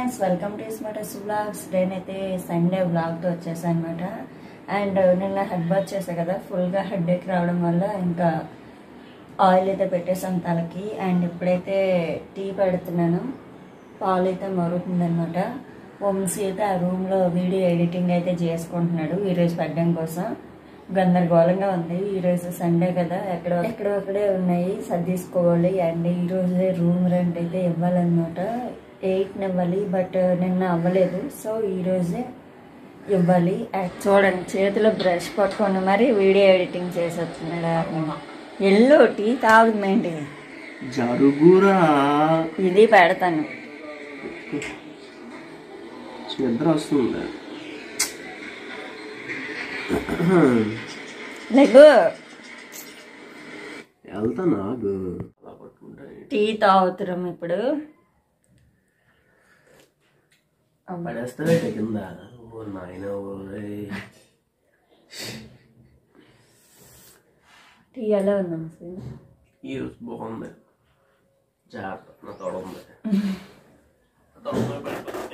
Friends welcome to smarts blogs నేనైతే Sunday బ్లాగ్తో వచ్చేసాను అనమాట అండ్ నిన్న హెడ్ బాత్ చేసా కదా ఫుల్గా హెడ్ ఎక్ రావడం వల్ల ఇంకా ఆయిల్ అయితే పెట్టేసాను తలకి అండ్ ఇప్పుడైతే టీ పెడుతున్నాను పాలు అయితే మరుగుతుందనమాట వంశీ అయితే ఆ రూమ్లో వీడియో ఎడిటింగ్ అయితే చేసుకుంటున్నాడు ఈరోజు పెట్టడం కోసం గందరగోళంగా ఉంది ఈరోజు సండే కదా ఎక్కడ ఎక్కడొక్కడే ఉన్నాయి సర్దీసుకోవాలి అండ్ ఈరోజు రూమ్ రెంట్ అయితే ఇవ్వాలన్నమాట ఎయిట్ని ఇవ్వాలి బట్ నిన్న అవ్వలేదు సో ఈరోజే ఇవ్వాలి అండ్ చూడండి చేతిలో బ్రష్ పట్టుకొని మరి వీడియో ఎడిటింగ్ చేసి వచ్చినాడు ఎల్లో టీ తాగుతుందేంటి జరుగురా ఇది పెడతాను నిద్ర వస్తుంది లెగు వెళ్తా నాకు అలా పట్టుకుంటా టీ తాగుతున్నాం ఇప్పుడు పడేస్తావే కింద ఓ నాయన ఓయ్. టీ ఎలా ఉందాం సార్ ఈ రోజు బాగుంది జాగ్రత్త నా తొడ ఉంది నా తొడ మీద పడిపోతుంది.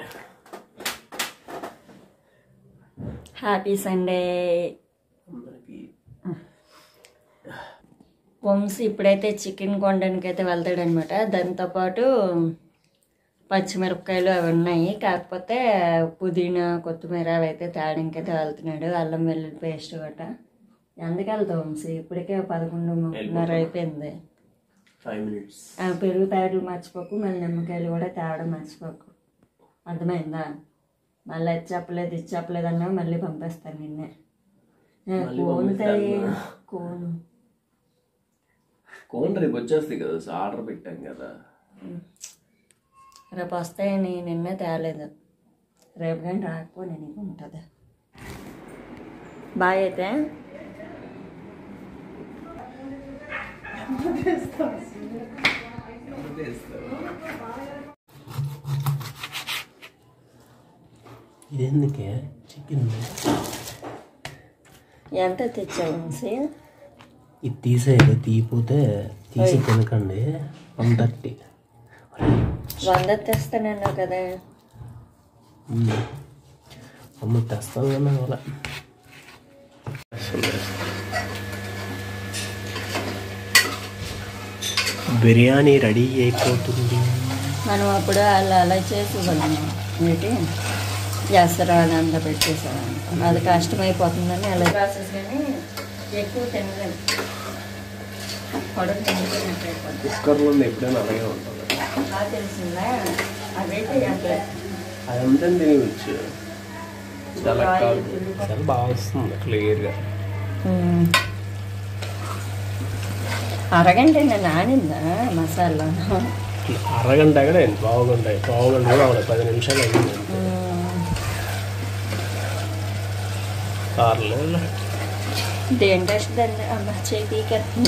హ్యాపీ సండే అందరికీ వంశీ ఇప్పుడైతే చికెన్ కొనడానికి అయితే వెళ్తాడనమాట దాంతోపాటు పచ్చిమిరపకాయలు అవి ఉన్నాయి కాకపోతే పుదీనా కొత్తిమీర అవి అయితే తేడానికి అయితే వెళ్తున్నాడు అల్లం వెల్లుల్లి పేస్ట్ గట్ట ఎందుకు వెళ్తావు వంశీ ఇప్పటికే పదకొండున్నర అయిపోయింది ఫైవ్ మినిట్స్ ఆ పెరుగు ప్యాకెట్లు మర్చిపోకు మళ్ళీ నిమ్మకాయలు కూడా తేవడం మర్చిపోకు అర్థమైందా మళ్ళీ అది చెప్పలేదు ఇది చెప్పలేదు అన్నా మళ్ళీ పంపిస్తాను నిన్నే ఏ, మళ్ళీ కోన్ తల్లి పంపిస్తాను. కోన్ కోన్ రేపు వచ్చేస్తాయి కదా సో ఆర్డర్ పెట్టాం కదా రేపు వస్తాయని నిన్నే తేలేదు రేపు కానీ రాకపో నేను ఇక ఉంటుంది బాయ్ అయితే ఇదెందుకే చికెన్ ఎంత తెచ్చావు వంశీ ఇది తీసేయాలి తీయపోతే తీసి తినకండి వన్ థర్టీ వంద తెస్తానన్నావు కదా అమ్మ తెస్తాను కానీ అలా బిర్యానీ రెడీ అయిపోతుంది మనం అప్పుడు అలా అలా చేసి ఏంటి చేస్తారాని అంతా పెట్టేసాను అది కష్టమైపోతుందని అలా ప్రాసెస్ కానీ ఎక్కువ తినలేము పొడవు తింటున్నట్టు అయిపోతుంది కుక్కర్లో ఎప్పుడైనా అలాగే ఉంటుంది బాగా తెలిసిందా అదైతే ఎంత అదంతా తినవచ్చు చాలా కాదు చాలా బాగా వస్తుంది క్లియర్గా అరగంట నానిందా మసాలా అరగంట కూడా ఏంటి బాగుంటాయి బాగుంటాయి కూడా అవ్వలేదు పది నిమిషాలు అయింది అంతే. కార్లో దేంటేసి దాన్ని అమ్మ చేయి పీకెత్తుంది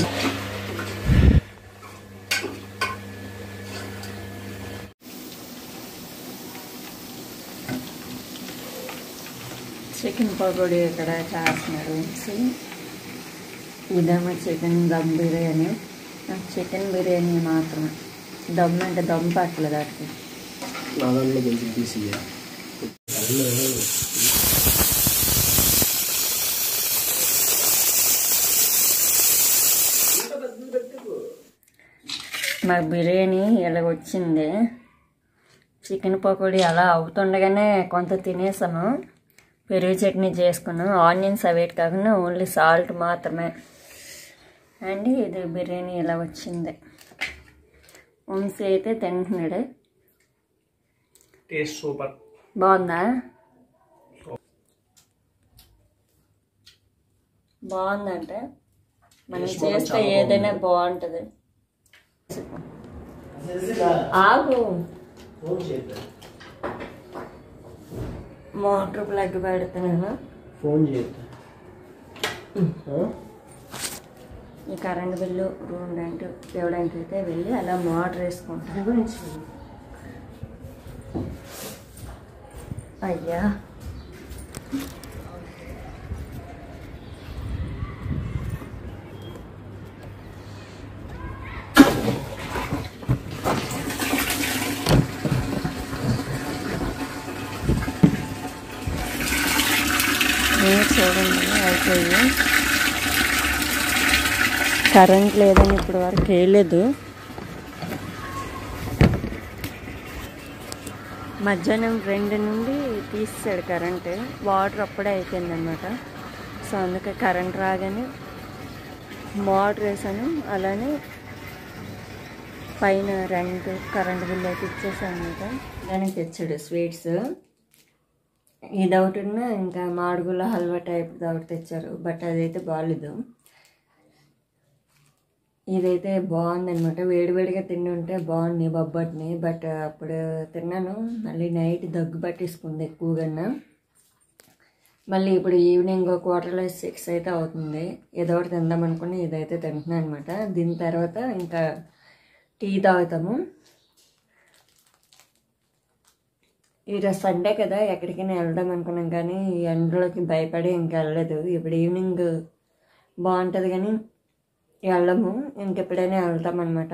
చికెన్ పకోడీ ఇక్కడ చేస్తున్నారు వంశీ. ఇదేమో చికెన్ దమ్ బిర్యానీ చికెన్ బిర్యానీ మాత్రమే దమ్ అంటే దమ్ పట్టలేదు అట్లా నా దాంట్లో కొంచెం తీసి మాకు బిర్యానీ ఇలా వచ్చింది చికెన్ పకోడీ అలా అవుతుండగానే కొంత తినేసాము పెరుగు చట్నీ చేసుకున్నాం ఆనియన్స్ అవేటి కాకుండా ఓన్లీ సాల్ట్ మాత్రమే అండ్ ఇది బిర్యానీ ఇలా వచ్చింది వంశీ అయితే తింటున్నాడు టేస్ట్ సూపర్ బాగుందా బాగుందంటే మనం చేస్తే ఏదైనా బాగుంటుంది ఆగు ఫోన్ చేద్దాం మోటార్ ప్లగ్ పెడుతున్నాను ఫోన్ చేద్దాం ఈ కరెంట్ బిల్లు రూమ్ రెంట్ ఇవ్వడానికి అయితే వెళ్ళి అలా మోటార్ వేసుకుంటాను గురించి అయ్యా అన్నీ చూడండి అయిపోయి కరెంట్ లేదని ఇప్పుడు వరకు వేయలేదు మధ్యాహ్నం రెండు నుండి తీసాడు కరెంట్ వాటర్ అప్పుడే అయిపోయింది అనమాట సో అందుకే కరెంట్ రాగానే మోటర్ వేసాను అలానే పైన రెంట్ కరెంట్ బిల్ అయితే ఇచ్చేసాను అనమాట దానికి తెచ్చాడు స్వీట్స్ ఇది ఒకటి ఉన్న ఇంకా మాడుగుల హల్వా టైప్ ఒకటి తెచ్చారు బట్ అదైతే బాగాలేదు ఇదైతే బాగుంది అనమాట వేడివేడిగా తిండి ఉంటే బాగుంది బొబ్బట్ని బట్ అప్పుడు తిన్నాను మళ్ళీ నైట్ దగ్గు పట్టేసుకుంది ఎక్కువగా మళ్ళీ ఇప్పుడు ఈవినింగ్ క్వార్టర్ సిక్స్ అయితే అవుతుంది ఏదో ఒకటి తిందాం అనుకుని ఇదైతే తింటున్నాను అనమాట దీని తర్వాత ఇంకా టీ తాగుతాము ఈరోజు సండే కదా ఎక్కడికైనా వెళ్దాం అనుకున్నాం కానీ ఈ ఎండలోకి భయపడి ఇంకా వెళ్ళలేదు ఇప్పుడు ఈవినింగ్ బాగుంటుంది కానీ వెళ్ళము ఇంకెప్పుడైనా వెళ్తాం అనమాట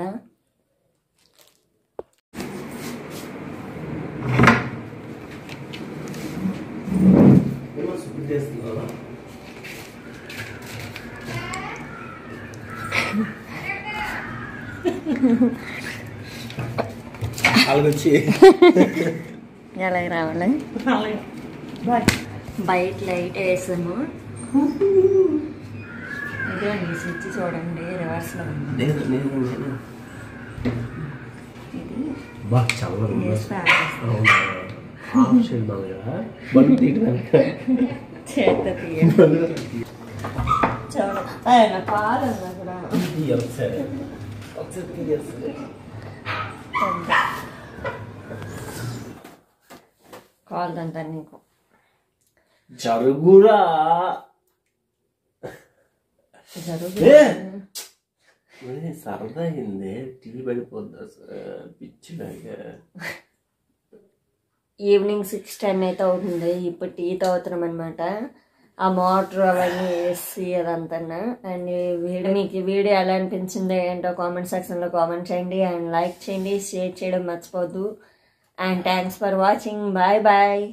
ఏమో సుబ్బు చేస్తున్నావా అలాగొచ్చి ఎలా రావాలి బయట లైట్ వేసాము ఇదిగోండి స్విచ్ చూడండి రివర్స్లో ఉంది నేను నేను నేను ఇది బా చల్లగా ఉంది. వేసి ఆపేస్తాం. అవునా? ఆఫ్ చేద్దాం కదా బండి తీయడానికి చేత తీయండి చూడండి ఆయన పాలు ఉంది అక్కడ తీయాలి సరే ఒకసారి తీయేస్తుంది కాల్ అంతా నీకు జరుగురా జరుగు ఏ! మరి సరదా అయింది టీ పడిపోద్దా సార్ పిచ్చిలాగా ఈవినింగ్ సిక్స్ టెన్ అయితే అవుతుంది ఇప్పుడు టీ తాగుతున్నాం అనమాట ఆ మోటార్ అవన్నీ వేసి అదంతా అండ్ ఈ వీడియో మీకు ఈ వీడియో ఎలా అనిపించింది ఏంటో కామెంట్ సెక్షన్లో కామెంట్ చేయండి అండ్ లైక్ చేయండి షేర్ చేయడం మర్చిపోద్దు and thanks for watching bye bye